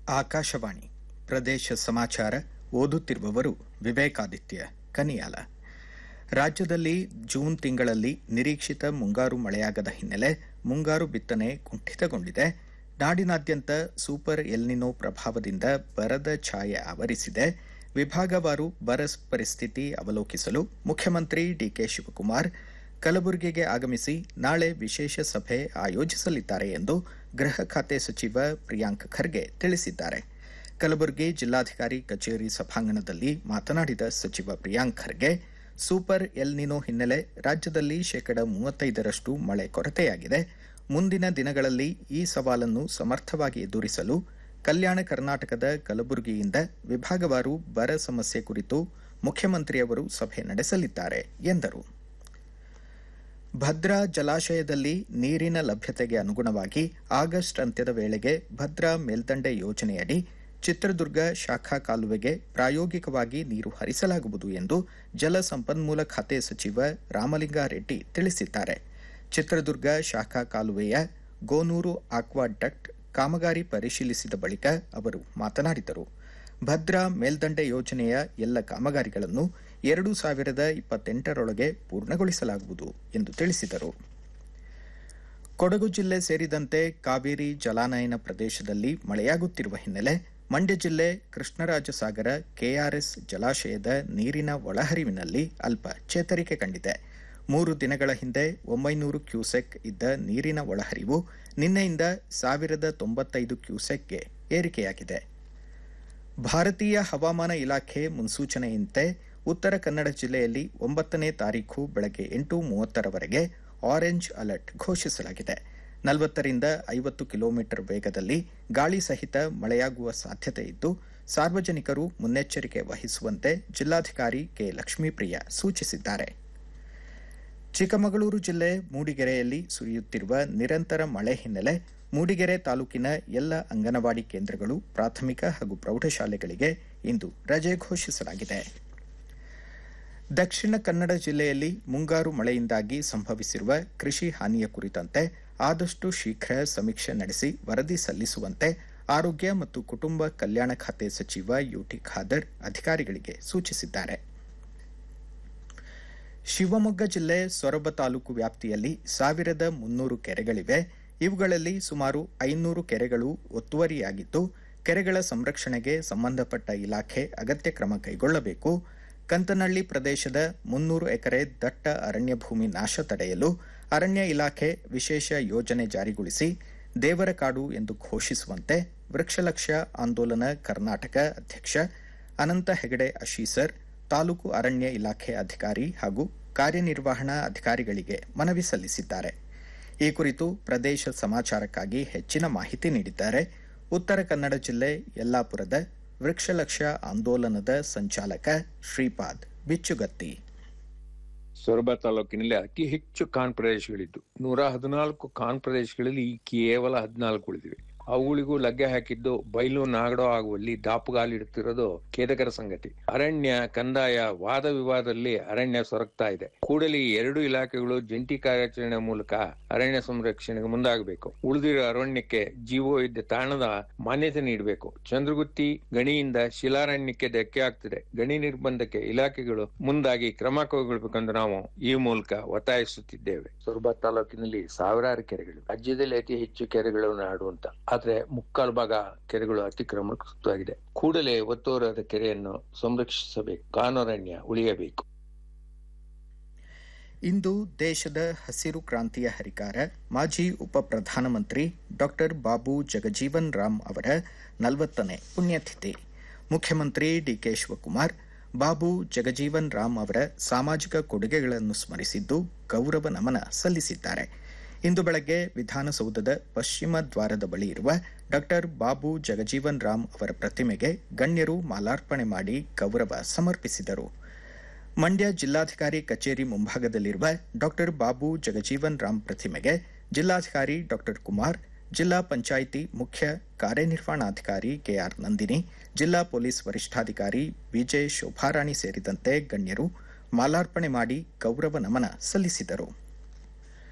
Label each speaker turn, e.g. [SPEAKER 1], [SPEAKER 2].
[SPEAKER 1] ಆಕಾಶವಾಣಿ ಪ್ರದೇಶ ಸಮಾಚಾರ ಓದುತ್ತಿರುವವರು ವಿವೇಕಾದಿತ್ಯ ಕನಿಯಾಲ ರಾಜ್ಯದಲ್ಲಿ ಜೂನ್ ತಿಂಗಳಲ್ಲಿ ನಿರೀಕ್ಷಿತ ಮುಂಗಾರು ಮಳೆಯಾಗದ ಹಿನ್ನೆಲೆ ಮುಂಗಾರು ಬಿತ್ತನೆ ಕುಂಠಿತಗೊಂಡಿದೆ ನಾಡಿನಾದ್ಯಂತ ಸೂಪರ್ ಎಲ್ನಿನೋ ಪ್ರಭಾವದಿಂದ ಬರದ ಛಾಯೆ ಆವರಿಸಿದೆ ವಿಭಾಗವಾರು ಬರ ಪರಿಸ್ಥಿತಿ ಅವಲೋಕಿಸಲು ಮುಖ್ಯಮಂತ್ರಿ ಡಿಕೆ ಶಿವಕುಮಾರ್ ಕಲಬುರಗಿಗೆ ಆಗಮಿಸಿ ನಾಳೆ ವಿಶೇಷ ಸಭೆ ಆಯೋಜಿಸಲಿದ್ದಾರೆ ಎಂದು ಗೃಹ ಖಾತೆ ಸಚಿವ ಪ್ರಿಯಾಂಕ್ ಖರ್ಗೆ ತಿಳಿಸಿದ್ದಾರೆ ಕಲಬುರಗಿ ಜಿಲ್ಲಾಧಿಕಾರಿ ಕಚೇರಿ ಸಭಾಂಗಣದಲ್ಲಿ ಮಾತನಾಡಿದ ಸಚಿವ ಪ್ರಿಯಾಂಕ್ ಖರ್ಗೆ ಸೂಪರ್ ಎಲ್ನಿನೋ ಹಿನ್ನೆಲೆ ರಾಜ್ಯದಲ್ಲಿ ಶೇಕಡ ಮೂವತ್ತೈದರಷ್ಟು ಮಳೆ ಕೊರತೆಯಾಗಿದೆ ಮುಂದಿನ ದಿನಗಳಲ್ಲಿ ಈ ಸವಾಲನ್ನು ಸಮರ್ಥವಾಗಿ ಎದುರಿಸಲು ಕಲ್ಯಾಣ ಕರ್ನಾಟಕದ ಕಲಬುರಗಿಯಿಂದ ವಿಭಾಗವಾರು ಬರ ಸಮಸ್ಯೆ ಕುರಿತು ಮುಖ್ಯಮಂತ್ರಿಯವರು ಸಭೆ ನಡೆಸಲಿದ್ದಾರೆ ಎಂದರು ಭದ್ರಾ ಜಲಾಶಯದಲ್ಲಿ ನೀರಿನ ಲಭ್ಯತೆಗೆ ಅನುಗುಣವಾಗಿ ಆಗಸ್ಟ್ ಅಂತ್ಯದ ವೇಳೆಗೆ ಭದ್ರಾ ಮೇಲ್ದಂಡೆ ಯೋಜನೆಯಡಿ ಚಿತ್ರದುರ್ಗ ಶಾಖಾ ಕಾಲುವೆಗೆ ಪ್ರಾಯೋಗಿಕವಾಗಿ ನೀರು ಹರಿಸಲಾಗುವುದು ಎಂದು ಜಲ ಸಂಪನ್ಮೂಲ ಖಾತೆ ಸಚಿವ ರಾಮಲಿಂಗಾರೆಡ್ಡಿ ತಿಳಿಸಿದ್ದಾರೆ ಚಿತ್ರದುರ್ಗ ಶಾಖಾ ಕಾಲುವೆಯ ಗೋನೂರು ಆಕ್ವಾಡಕ್ಟ್ ಕಾಮಗಾರಿ ಪರಿಶೀಲಿಸಿದ ಬಳಿಕ ಅವರು ಮಾತನಾಡಿದರು ಭದ್ರಾ ಮೇಲ್ದಂಡೆ ಯೋಜನೆಯ ಎಲ್ಲ ಕಾಮಗಾರಿಗಳನ್ನು ಎರಡು ಸಾವಿರದ ಇಪ್ಪತ್ತೆಂಟರೊಳಗೆ ಪೂರ್ಣಗೊಳಿಸಲಾಗುವುದು ಎಂದು ತಿಳಿಸಿದರು ಕೊಡಗು ಜಿಲ್ಲೆ ಸೇರಿದಂತೆ ಕಾವೇರಿ ಜಲಾನಯನ ಪ್ರದೇಶದಲ್ಲಿ ಮಳೆಯಾಗುತ್ತಿರುವ ಹಿನ್ನೆಲೆ ಮಂಡ್ಯ ಜಿಲ್ಲೆ ಕೃಷ್ಣರಾಜಸಾಗರ ಕೆಆರ್ಎಸ್ ಜಲಾಶಯದ ನೀರಿನ ಒಳಹರಿವಿನಲ್ಲಿ ಅಲ್ಪ ಚೇತರಿಕೆ ಕಂಡಿದೆ ಮೂರು ದಿನಗಳ ಹಿಂದೆ ಒಂಬೈನೂರು ಕ್ಯೂಸೆಕ್ ಇದ್ದ ನೀರಿನ ಒಳಹರಿವು ನಿನ್ನೆಯಿಂದ ಸಾವಿರದ ತೊಂಬತ್ತೈದು ಕ್ಯೂಸೆಕ್ಗೆ ಏರಿಕೆಯಾಗಿದೆ ಭಾರತೀಯ ಹವಾಮಾನ ಇಲಾಖೆ ಮುನ್ಸೂಚನೆಯಂತೆ ಉತ್ತರ ಕನ್ನಡ ಜಿಲ್ಲೆಯಲ್ಲಿ ಒಂಬತ್ತನೇ ತಾರೀಖು ಬೆಳಗ್ಗೆ ಎಂಟು ಮೂವತ್ತರವರೆಗೆ ಆರೆಂಜ್ ಅಲರ್ಟ್ ಘೋಷಿಸಲಾಗಿದೆ ನಲವತ್ತರಿಂದ ಐವತ್ತು ಕಿಲೋಮೀಟರ್ ವೇಗದಲ್ಲಿ ಗಾಳಿ ಸಹಿತ ಮಳೆಯಾಗುವ ಸಾಧ್ಯತೆ ಇದ್ದು ಸಾರ್ವಜನಿಕರು ಮುನ್ನೆಚ್ಚರಿಕೆ ವಹಿಸುವಂತೆ ಜಿಲ್ಲಾಧಿಕಾರಿ ಕೆ ಲಕ್ಷ್ಮೀಪ್ರಿಯ ಸೂಚಿಸಿದ್ದಾರೆ ಚಿಕ್ಕಮಗಳೂರು ಜಿಲ್ಲೆ ಮೂಡಿಗೆರೆಯಲ್ಲಿ ಸುರಿಯುತ್ತಿರುವ ನಿರಂತರ ಮಳೆ ಹಿನ್ನೆಲೆ ಮೂಡಿಗೆರೆ ತಾಲೂಕಿನ ಎಲ್ಲ ಅಂಗನವಾಡಿ ಕೇಂದ್ರಗಳು ಪ್ರಾಥಮಿಕ ಹಾಗೂ ಪ್ರೌಢಶಾಲೆಗಳಿಗೆ ಇಂದು ರಜೆ ಘೋಷಿಸಲಾಗಿದೆ ದಕ್ಷಿಣ ಕನ್ನಡ ಜಿಲ್ಲೆಯಲ್ಲಿ ಮುಂಗಾರು ಮಳೆಯಿಂದಾಗಿ ಸಂಭವಿಸಿರುವ ಕೃಷಿ ಹಾನಿಯ ಕುರಿತಂತೆ ಆದಷ್ಟು ಶೀಘ್ರ ಸಮೀಕ್ಷೆ ನಡೆಸಿ ವರದಿ ಸಲ್ಲಿಸುವಂತೆ ಆರೋಗ್ಯ ಮತ್ತು ಕುಟುಂಬ ಕಲ್ಯಾಣ ಖಾತೆ ಸಚಿವ ಯುಟಿ ಖಾದರ್ ಅಧಿಕಾರಿಗಳಿಗೆ ಸೂಚಿಸಿದ್ದಾರೆ ಶಿವಮೊಗ್ಗ ಜಿಲ್ಲೆ ಸೊರಬ ತಾಲೂಕು ವ್ಯಾಪ್ತಿಯಲ್ಲಿ ಸಾವಿರದ ಮುನ್ನೂರು ಕೆರೆಗಳಿವೆ ಇವುಗಳಲ್ಲಿ ಸುಮಾರು ಐನೂರು ಕೆರೆಗಳು ಒತ್ತುವರಿಯಾಗಿದ್ದು ಕೆರೆಗಳ ಸಂರಕ್ಷಣೆಗೆ ಸಂಬಂಧಪಟ್ಟ ಇಲಾಖೆ ಅಗತ್ಯ ಕ್ರಮ ಕೈಗೊಳ್ಳಬೇಕು ಕಂತನಹಳ್ಳಿ ಪ್ರದೇಶದ ಮುನ್ನೂರು ಎಕರೆ ದಟ್ಟ ಅರಣ್ಯ ಭೂಮಿ ನಾಶ ತಡೆಯಲು ಅರಣ್ಯ ಇಲಾಖೆ ವಿಶೇಷ ಯೋಜನೆ ಜಾರಿಗೊಳಿಸಿ ದೇವರ ಕಾಡು ಎಂದು ಘೋಷಿಸುವಂತೆ ವೃಕ್ಷಲಕ್ಷ ಆಂದೋಲನ ಕರ್ನಾಟಕ ಅಧ್ಯಕ್ಷ ಅನಂತ ಹೆಗಡೆ ಅಶೀಸರ್ ತಾಲೂಕು ಅರಣ್ಯ ಇಲಾಖೆ ಅಧಿಕಾರಿ ಹಾಗೂ ಕಾರ್ಯನಿರ್ವಹಣಾ ಅಧಿಕಾರಿಗಳಿಗೆ ಮನವಿ ಸಲ್ಲಿಸಿದ್ದಾರೆ ಈ ಕುರಿತು ಪ್ರದೇಶ ಸಮಾಚಾರಕ್ಕಾಗಿ ಹೆಚ್ಚಿನ ಮಾಹಿತಿ ನೀಡಿದ್ದಾರೆ ಉತ್ತರ ಕನ್ನಡ ಜಿಲ್ಲೆ ಯಲ್ಲಾಪುರದ ವೃಕ್ಷಲಕ್ಷ ಆಂದೋಲನದ ಸಂಚಾಲಕ ಶ್ರೀಪಾದ್ ಬಿಚ್ಚುಗತ್ತಿ
[SPEAKER 2] ಸೊರಬ ತಾಲೂಕಿನಲ್ಲಿ ಅತಿ ಹೆಚ್ಚು ಕಾನ್ ಪ್ರದೇಶಗಳಿದ್ದು ನೂರ ಹದಿನಾಲ್ಕು ಕಾನ್ ಪ್ರದೇಶಗಳಲ್ಲಿ ಕೇವಲ ಹದಿನಾಲ್ಕು ಉಳಿದಿವೆ ಅವುಗಳಿಗೂ ಲಗ್ಗೆ ಹಾಕಿದ್ದು ಬಯಲು ನಾಗಡೋ ಆಗುವಲ್ಲಿ ದಾಪುಗಾಲಿಡುತ್ತಿರೋದು ಖೇದಕರ ಸಂಗತಿ ಅರಣ್ಯ ಕಂದಾಯ ವಾದ ವಿವಾದದಲ್ಲಿ ಅರಣ್ಯ ಸೊರಗ್ತಾ ಇದೆ ಕೂಡಲೇ ಈ ಎರಡು ಇಲಾಖೆಗಳು ಜಂಟಿ ಕಾರ್ಯಾಚರಣೆ ಮೂಲಕ ಅರಣ್ಯ ಸಂರಕ್ಷಣೆಗೆ ಮುಂದಾಗಬೇಕು ಉಳಿದಿರೋ ಅರಣ್ಯಕ್ಕೆ ಜೀವೋ ಇದ್ದ ತಾಣದ ಮಾನ್ಯತೆ ನೀಡಬೇಕು ಚಂದ್ರಗುತ್ತಿ ಗಣಿಯಿಂದ ಶಿಲಾರಣ್ಯಕ್ಕೆ ಧಕ್ಕೆ ಆಗ್ತಿದೆ ಗಣಿ ನಿರ್ಬಂಧಕ್ಕೆ ಇಲಾಖೆಗಳು ಮುಂದಾಗಿ ಕ್ರಮ ಕೈಗೊಳ್ಳಬೇಕೆಂದು ನಾವು ಈ ಮೂಲಕ ಒತ್ತಾಯಿಸುತ್ತಿದ್ದೇವೆ ಸೊರಬ ತಾಲೂಕಿನಲ್ಲಿ ಸಾವಿರಾರು ಕೆರೆಗಳು ರಾಜ್ಯದಲ್ಲಿ ಅತಿ ಹೆಚ್ಚು ಕೆರೆಗಳು ನಾಡು ಅಂತ ಆದ್ರೆ ಮುಕ್ಕಾಲು ಭಾಗ ಕೆರೆಗಳು ಅತಿಕ್ರಮಣವಾಗಿದೆ ಕೂಡಲೇ ಒತ್ತುವರಿಯಾದ ಕೆರೆಯನ್ನು ಸಂರಕ್ಷಿಸಬೇಕು ಕಾನೂರಣ್ಯ ಉಳಿಯಬೇಕು
[SPEAKER 1] ಇಂದು ದೇಶದ ಹಸಿರು ಕ್ರಾಂತಿಯ ಹರಿಕಾರ ಮಾಜಿ ಉಪ ಪ್ರಧಾನಮಂತ್ರಿ ಡಾಕ್ಟರ್ ಬಾಬು ಜಗಜೀವನ್ ರಾಮ್ ಅವರ ನಲವತ್ತನೇ ಪುಣ್ಯತಿಥಿ ಮುಖ್ಯಮಂತ್ರಿ ಡಿಕೆ ಶಿವಕುಮಾರ್ ಬಾಬು ಜಗಜೀವನ್ ರಾಮ್ ಅವರ ಸಾಮಾಜಿಕ ಕೊಡುಗೆಗಳನ್ನು ಸ್ಮರಿಸಿದ್ದು ಗೌರವ ನಮನ ಸಲ್ಲಿಸಿದ್ದಾರೆ ಇಂದು ಬೆಳಗ್ಗೆ ವಿಧಾನಸೌಧದ ಪಶ್ಚಿಮ ದ್ವಾರದ ಬಳಿ ಇರುವ ಡಾಕ್ಟರ್ ಬಾಬು ಜಗಜೀವನ್ ರಾಮ್ ಅವರ ಪ್ರತಿಮೆಗೆ ಗಣ್ಯರು ಮಾಲಾರ್ಪಣೆ ಮಾಡಿ ಗೌರವ ಸಮರ್ಪಿಸಿದರು ಮಂಡ್ಯ ಜಿಲ್ಲಾಧಿಕಾರಿ ಕಚೇರಿ ಮುಂಭಾಗದಲ್ಲಿರುವ ಡಾಕ್ಟರ್ ಬಾಬು ಜಗಜೀವನ್ ರಾಮ್ ಪ್ರತಿಮೆಗೆ ಜಿಲ್ಲಾಧಿಕಾರಿ ಡಾಕ್ಟರ್ ಕುಮಾರ್ ಜಿಲ್ಲಾ ಪಂಚಾಯಿತಿ ಮುಖ್ಯ ಕಾರ್ಯನಿರ್ವಹಣಾಧಿಕಾರಿ ಕೆಆರ್ ನಂದಿನಿ ಜಿಲ್ಲಾ ಪೊಲೀಸ್ ವರಿಷ್ಠಾಧಿಕಾರಿ ವಿಜಯ್ ಶೋಭಾರಾಣಿ ಸೇರಿದಂತೆ ಗಣ್ಯರು ಮಾಲಾರ್ಪಣೆ ಮಾಡಿ ಗೌರವ ನಮನ ಸಲ್ಲಿಸಿದರು